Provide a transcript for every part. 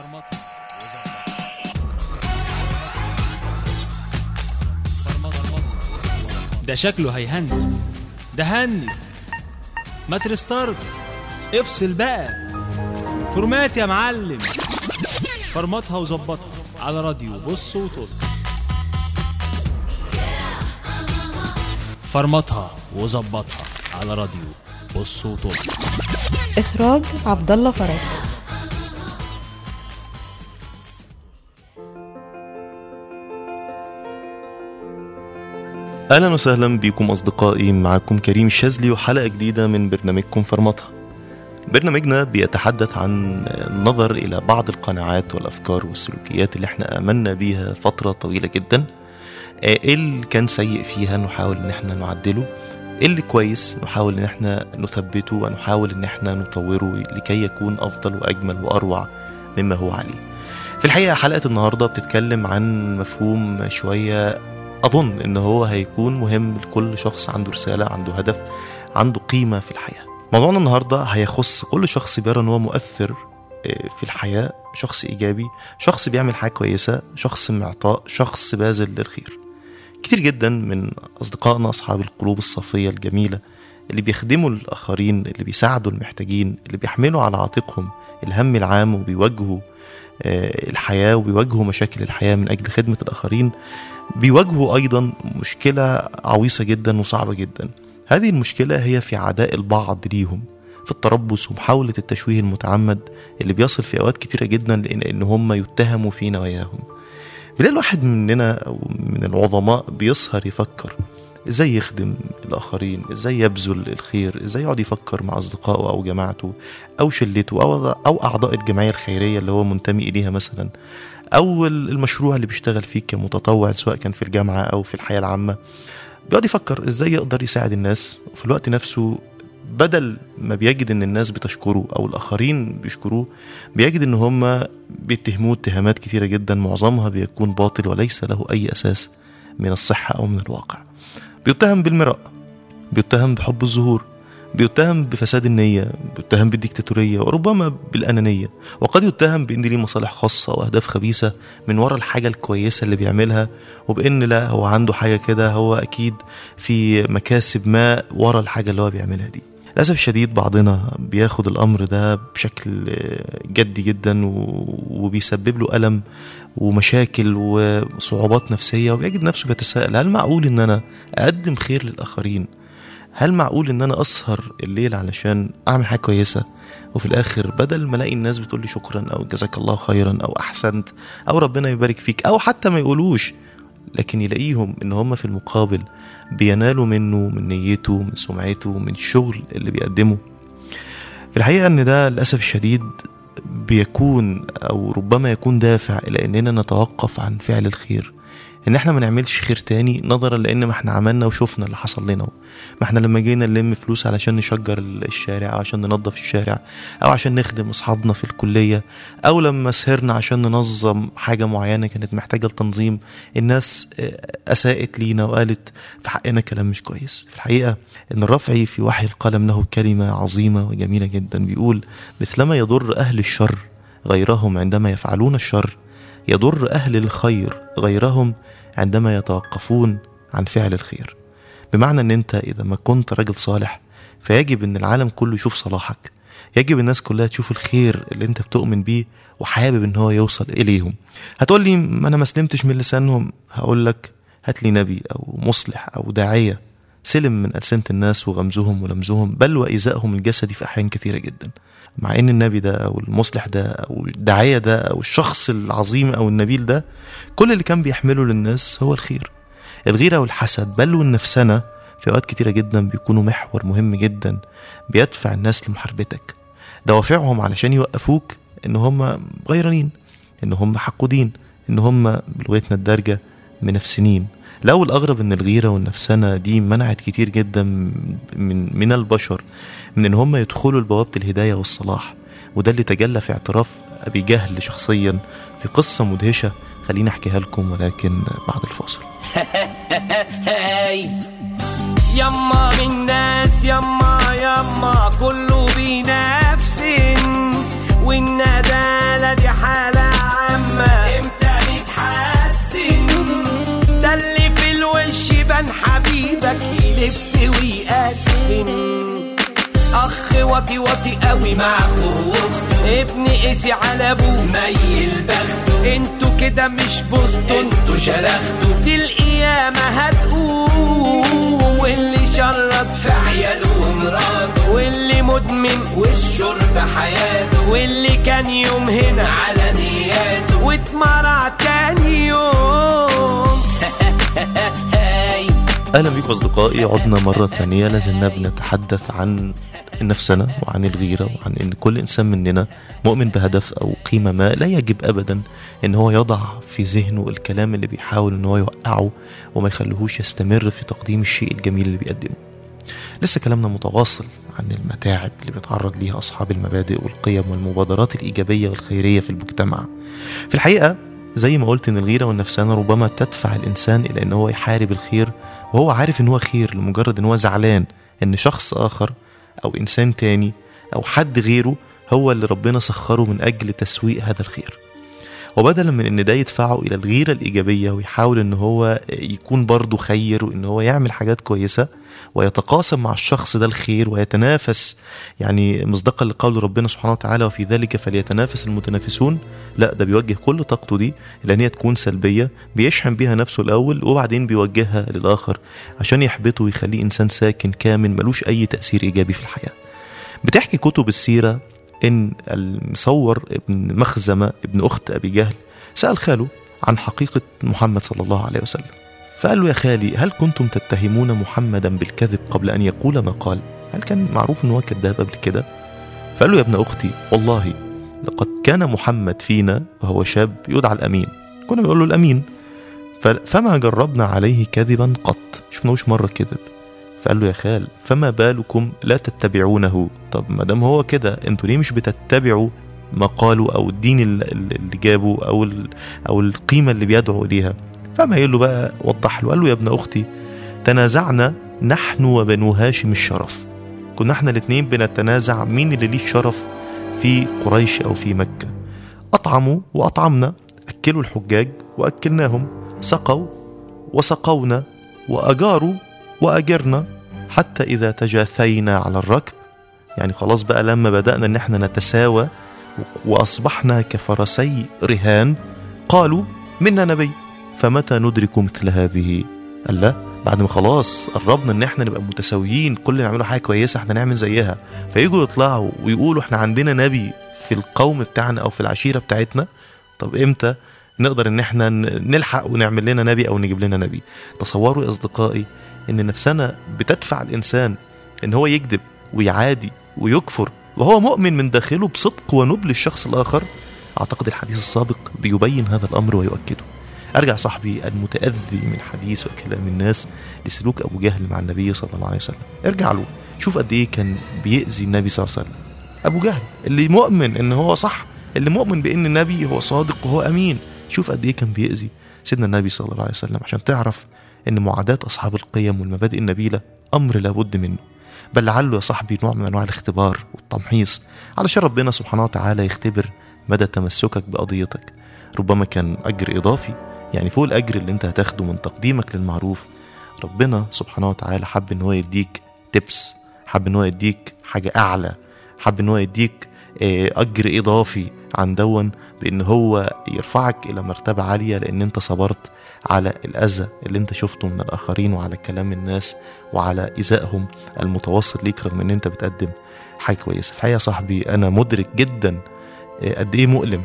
ده شكله هيهني ده هني ما ترستارت افصل بقى فورمات يا معلم فرمطها وظبطها على راديو بص وطل فرمطها وظبطها على راديو بص وطل إخراج عبد الله فرج اهلا وسهلا بكم اصدقائي معكم كريم الشاذلي وحلقه جديده من برنامجكم فرمطها برنامجنا بيتحدث عن النظر الى بعض القناعات والافكار والسلوكيات اللي احنا امنا بيها فتره طويله جدا آه، ايه اللي كان سيء فيها نحاول ان احنا نعدله ايه اللي كويس نحاول ان احنا نثبته ونحاول ان احنا نطوره لكي يكون افضل واجمل واروع مما هو عليه في الحقيقه حلقه النهارده بتتكلم عن مفهوم شويه اظن ان هو هيكون مهم لكل شخص عنده رساله عنده هدف عنده قيمه في الحياه موضوعنا النهارده هيخص كل شخص بيرى ان هو مؤثر آه، في الحياه شخص ايجابي شخص بيعمل حاجه كويسه شخص معطاء شخص باذل للخير كتير جدا من اصدقائنا اصحاب القلوب الصافيه الجميله اللي بيخدموا الاخرين اللي بيساعدوا المحتاجين اللي بيحملوا على عاتقهم الهم العام وبيواجهوا آه، الحياه وبيواجهوا مشاكل الحياه من اجل خدمه الاخرين بيواجهوا ايضا مشكله عويصه جدا وصعبه جدا هذه المشكله هي في عداء البعض ليهم في التربص ومحاوله التشويه المتعمد اللي بيصل في اوقات كتيره جدا لان ان هم يتهموا في نواياهم بيلاقي الواحد مننا او من العظماء بيسهر يفكر ازاي يخدم الاخرين ازاي يبذل الخير ازاي يقعد يفكر مع اصدقائه او جماعته او شلته او او اعضاء الجمعيه الخيريه اللي هو منتمي اليها مثلا او المشروع اللي بيشتغل فيه كمتطوع سواء كان في الجامعه او في الحياه العامه بيقعد يفكر ازاي يقدر يساعد الناس وفي الوقت نفسه بدل ما بيجد ان الناس بتشكره او الاخرين بيشكروه بيجد ان هم بيتهموه اتهامات كتيره جدا معظمها بيكون باطل وليس له اي اساس من الصحه او من الواقع بيتهم بالمراء بيتهم بحب الظهور بيتهم بفساد النية بيتهم بالديكتاتورية وربما بالأنانية وقد يتهم بأن ليه مصالح خاصة وأهداف خبيثة من وراء الحاجة الكويسة اللي بيعملها وبأن لا هو عنده حاجة كده هو أكيد في مكاسب ما وراء الحاجة اللي هو بيعملها دي للأسف الشديد بعضنا بياخد الأمر ده بشكل جدي جدا و- وبيسبب له ألم ومشاكل وصعوبات نفسية وبيجد نفسه بيتساءل هل معقول إن أنا أقدم خير للآخرين هل معقول ان انا اسهر الليل علشان اعمل حاجه كويسه وفي الاخر بدل ما الاقي الناس بتقول لي شكرا او جزاك الله خيرا او احسنت او ربنا يبارك فيك او حتى ما يقولوش لكن يلاقيهم ان هم في المقابل بينالوا منه من نيته من سمعته من الشغل اللي بيقدمه في الحقيقه ان ده للاسف الشديد بيكون او ربما يكون دافع الى اننا نتوقف عن فعل الخير ان احنا ما نعملش خير تاني نظرا لان ما احنا عملنا وشفنا اللي حصل لنا ما احنا لما جينا نلم فلوس علشان نشجر الشارع او عشان ننظف الشارع او عشان نخدم اصحابنا في الكليه او لما سهرنا عشان ننظم حاجه معينه كانت محتاجه لتنظيم الناس آه، اساءت لينا وقالت في حقنا كلام مش كويس في الحقيقه ان الرافعي في وحي القلم له كلمه عظيمه وجميله جدا بيقول مثلما يضر اهل الشر غيرهم عندما يفعلون الشر يضر اهل الخير غيرهم عندما يتوقفون عن فعل الخير بمعنى ان انت اذا ما كنت راجل صالح فيجب ان العالم كله يشوف صلاحك يجب الناس كلها تشوف الخير اللي انت بتؤمن بيه وحابب ان هو يوصل اليهم هتقول لي ما انا ما سلمتش من لسانهم هقول لك هات لي نبي او مصلح او داعيه سلم من ألسنة الناس وغمزهم ولمزهم بل وإيذائهم الجسدي في أحيان كثيرة جدا مع ان النبي ده او المصلح ده او الداعيه ده او الشخص العظيم او النبيل ده كل اللي كان بيحمله للناس هو الخير الغيره والحسد بل والنفسنه في اوقات كتيره جدا بيكونوا محور مهم جدا بيدفع الناس لمحاربتك دوافعهم علشان يوقفوك ان هم غيرانين ان هم حقودين ان هم بلغتنا الدارجه منفسنين لو الاغرب ان الغيره والنفسنه دي منعت كتير جدا من من البشر من ان هم يدخلوا لبوابه الهدايه والصلاح وده اللي تجلى في اعتراف ابي جهل شخصيا في قصه مدهشه خليني احكيها لكم ولكن بعد الفاصل هاي يما من ناس يما يما كله بنفس والندالة ولا دي حالة عامة امتى نتحسن ده اللي في الوش بان حبيبك يلف ويقسم اخ واطي واطي قوي مع اخوه ابن قسي على ابوه ميل بخته انتوا كده مش بوسطوا انتوا شرختوا دي القيامة هتقوم واللي شرط في عياله ومراته واللي مدمن والشرب حياته واللي كان يوم هنا على نياته واتمرع تاني يوم اهلا بيكم اصدقائي عدنا مره ثانيه لازلنا بنتحدث عن نفسنا وعن الغيره وعن ان كل انسان مننا مؤمن بهدف او قيمه ما لا يجب ابدا ان هو يضع في ذهنه الكلام اللي بيحاول ان هو يوقعه وما يخليهوش يستمر في تقديم الشيء الجميل اللي بيقدمه لسه كلامنا متواصل عن المتاعب اللي بيتعرض ليها اصحاب المبادئ والقيم والمبادرات الايجابيه والخيريه في المجتمع في الحقيقه زي ما قلت ان الغيره والنفسانه ربما تدفع الانسان الى ان هو يحارب الخير وهو عارف ان هو خير لمجرد ان هو زعلان ان شخص اخر او انسان تاني او حد غيره هو اللي ربنا سخره من اجل تسويق هذا الخير وبدلا من ان ده يدفعه الى الغيره الايجابيه ويحاول ان هو يكون برضه خير وان هو يعمل حاجات كويسه ويتقاسم مع الشخص ده الخير ويتنافس يعني مصداقا لقول ربنا سبحانه وتعالى وفي ذلك فليتنافس المتنافسون لا ده بيوجه كل طاقته دي لان هي تكون سلبيه بيشحن بيها نفسه الاول وبعدين بيوجهها للاخر عشان يحبطه ويخليه انسان ساكن كامل ملوش اي تاثير ايجابي في الحياه بتحكي كتب السيره ان المصور ابن مخزمه ابن اخت ابي جهل سال خاله عن حقيقه محمد صلى الله عليه وسلم فقال له يا خالي هل كنتم تتهمون محمدا بالكذب قبل ان يقول ما قال هل كان معروف ان هو كذاب قبل كده فقال له يا ابن اختي والله لقد كان محمد فينا وهو شاب يدعى الامين كنا بنقول له الامين ف- فما جربنا عليه كذبا قط شفناهوش مره كذب فقال له يا خال فما بالكم لا تتبعونه طب ما دام هو كده انتوا ليه مش بتتبعوا مقاله او الدين اللي اللي جابه او ال- او القيمه اللي بيدعو اليها فما قال له بقى وضح له قال له يا ابن اختي تنازعنا نحن وبنو هاشم الشرف كنا احنا الاتنين بنتنازع مين اللي ليه الشرف في قريش او في مكه اطعموا واطعمنا اكلوا الحجاج واكلناهم سقوا وسقونا واجاروا واجرنا حتى اذا تجاثينا على الركب يعني خلاص بقى لما بدانا ان احنا نتساوى واصبحنا كفرسي رهان قالوا منا نبي فمتى ندرك مثل هذه قال لا بعد ما خلاص قربنا ان احنا نبقى متساويين كل اللي يعملوا حاجه كويسه احنا نعمل زيها فيجوا يطلعوا ويقولوا احنا عندنا نبي في القوم بتاعنا او في العشيره بتاعتنا طب امتى نقدر ان احنا ن- نلحق ونعمل لنا نبي او نجيب لنا نبي تصوروا يا اصدقائي ان نفسنا بتدفع الانسان ان هو يكذب ويعادي ويكفر وهو مؤمن من داخله بصدق ونبل الشخص الاخر اعتقد الحديث السابق بيبين هذا الامر ويؤكده ارجع صاحبي المتاذي من حديث وكلام الناس لسلوك ابو جهل مع النبي صلى الله عليه وسلم ارجع له شوف قد ايه كان بيأذي النبي صلى الله عليه وسلم ابو جهل اللي مؤمن ان هو صح اللي مؤمن بان النبي هو صادق وهو امين شوف قد ايه كان بيأذي سيدنا النبي صلى الله عليه وسلم عشان تعرف ان معاداة اصحاب القيم والمبادئ النبيلة امر لابد منه بل لعله يا صاحبي نوع من انواع الاختبار والتمحيص علشان ربنا سبحانه وتعالى يختبر مدى تمسكك بقضيتك ربما كان اجر اضافي يعني فوق الاجر اللي انت هتاخده من تقديمك للمعروف ربنا سبحانه وتعالى حب ان هو يديك تبس حب ان هو يديك حاجه اعلى حب ان هو يديك آه، اجر اضافي عن دون بان هو يرفعك الى مرتبه عاليه لان انت صبرت على الاذى اللي انت شفته من الاخرين وعلى كلام الناس وعلى ايذائهم المتوسط ليك رغم ان انت بتقدم حاجه كويسه فهي يا صاحبي انا مدرك جدا آه، قد ايه مؤلم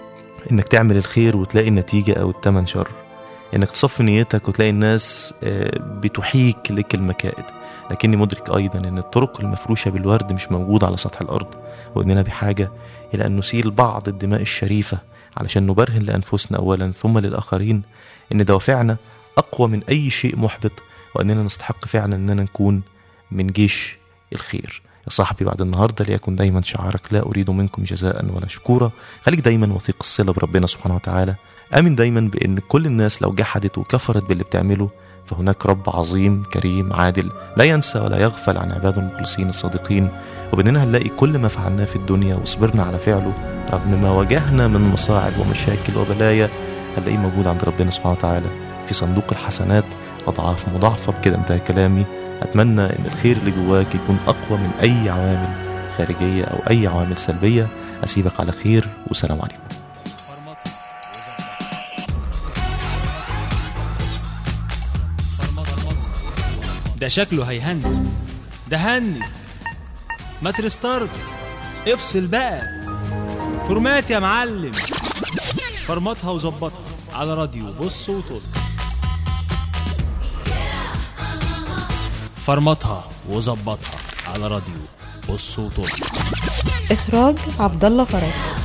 انك تعمل الخير وتلاقي النتيجه او التمن شر انك تصفي نيتك وتلاقي الناس آه، بتحيك لك المكائد لكني مدرك ايضا ان الطرق المفروشه بالورد مش موجوده على سطح الارض واننا بحاجه الى ان نسيل بعض الدماء الشريفه علشان نبرهن لانفسنا اولا ثم للاخرين ان دوافعنا اقوى من اي شيء محبط واننا نستحق فعلا اننا نكون من جيش الخير يا صاحبي بعد النهارده ليكن دايما شعارك لا اريد منكم جزاء ولا شكورا خليك دايما وثيق الصله بربنا سبحانه وتعالى امن دايما بان كل الناس لو جحدت وكفرت باللي بتعمله فهناك رب عظيم كريم عادل لا ينسى ولا يغفل عن عباده المخلصين الصادقين وباننا هنلاقي كل ما فعلناه في الدنيا وصبرنا على فعله رغم ما واجهنا من مصاعب ومشاكل وبلايا هنلاقيه موجود عند ربنا سبحانه وتعالى في صندوق الحسنات أضعاف مضاعفة بكده انتهى كلامي أتمنى إن الخير اللي جواك يكون أقوى من أي عوامل خارجية أو أي عوامل سلبية أسيبك على خير وسلام عليكم ده شكله هيهني ده هني ما ترستارت افصل بقى فورمات يا معلم فرمطها وظبطها على راديو بص وطل فرمطها وظبطها على راديو بص وطل إخراج عبد الله فرج